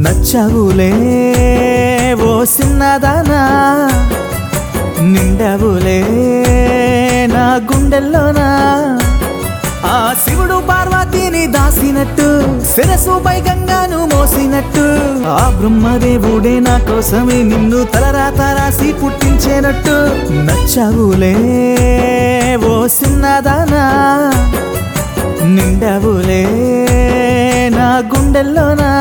నచ్చవులే ఓ సిన్నదానా నిండవులే నా గుండెల్లోనా ఆ శివుడు పార్వతిని దాసినట్టు శిరసుపై గంగాను మోసినట్టు ఆ బ్రహ్మదేవుడే నా కోసమే నిన్ను తలరాత రాసి పుట్టించేనట్టు నచ్చవులే ఓ సిన్నదానా నిండవులే నా గుండెల్లోనా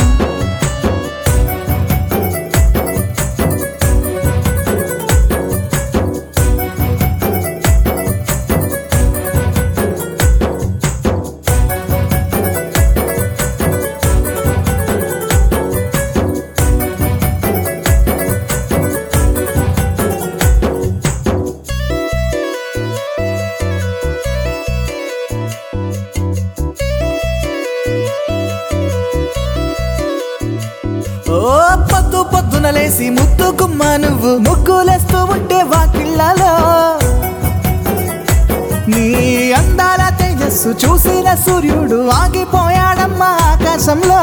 ఓ పొద్దు పొద్దున లేసి ముద్దు గుమ్మ నువ్వు ముగ్గులేస్తూ ఉంటే వాకిళ్ళలో నీ అందాల తేజస్సు చూసిన సూర్యుడు ఆగిపోయాడమ్మా ఆకాశంలో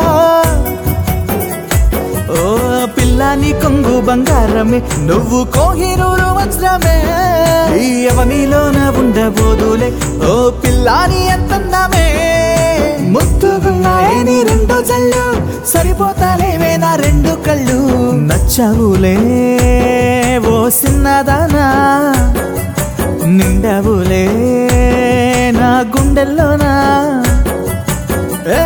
ఓ పిల్లని కొంగు బంగారమే నువ్వు కోహినూరు వజ్రమే ఈ అవనిలోన ఉండబోదులే ఓ పిల్లాని ఎంతన్నామే ముద్దుగున్నాయే నీ రెండు జల్లు సరిపోతాలేవే నా రెండు కళ్ళు నచ్చవులే ఓ సిన్నదానా నిండవులే నా గుండెల్లోనా ఏ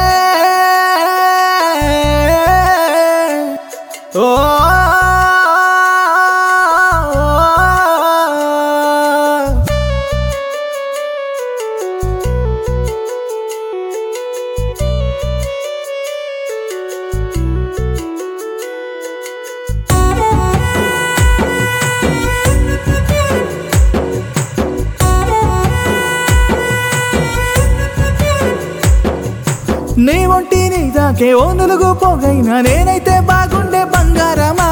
ఓ నీ ఒంటి నీ దాకే ఓ నులుగు పోగైనా నేనైతే బాగుండే బంగారమా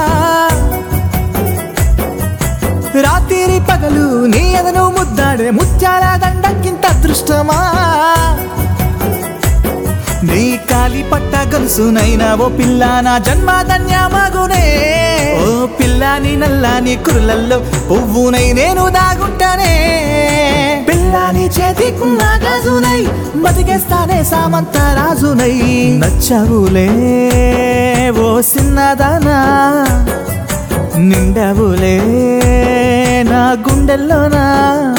రాత్రి పగలు నీ ఎదను ముద్దాడే ముత్యాల దండకింత అదృష్టమా నీ కాలి పట్ట గలుసునైనా ఓ పిల్ల నా జన్మ ధన్యమగునే ఓ పిల్లాని నల్లాని కురులల్లో పువ్వునై నేను దాగుంటానే పిల్లాని చేతికున్న గాజునై బతికేస్తానే సామంత రాజునై నచ్చవులే ఓ సిన్నదానా నిండవులే నా గుండెల్లోనా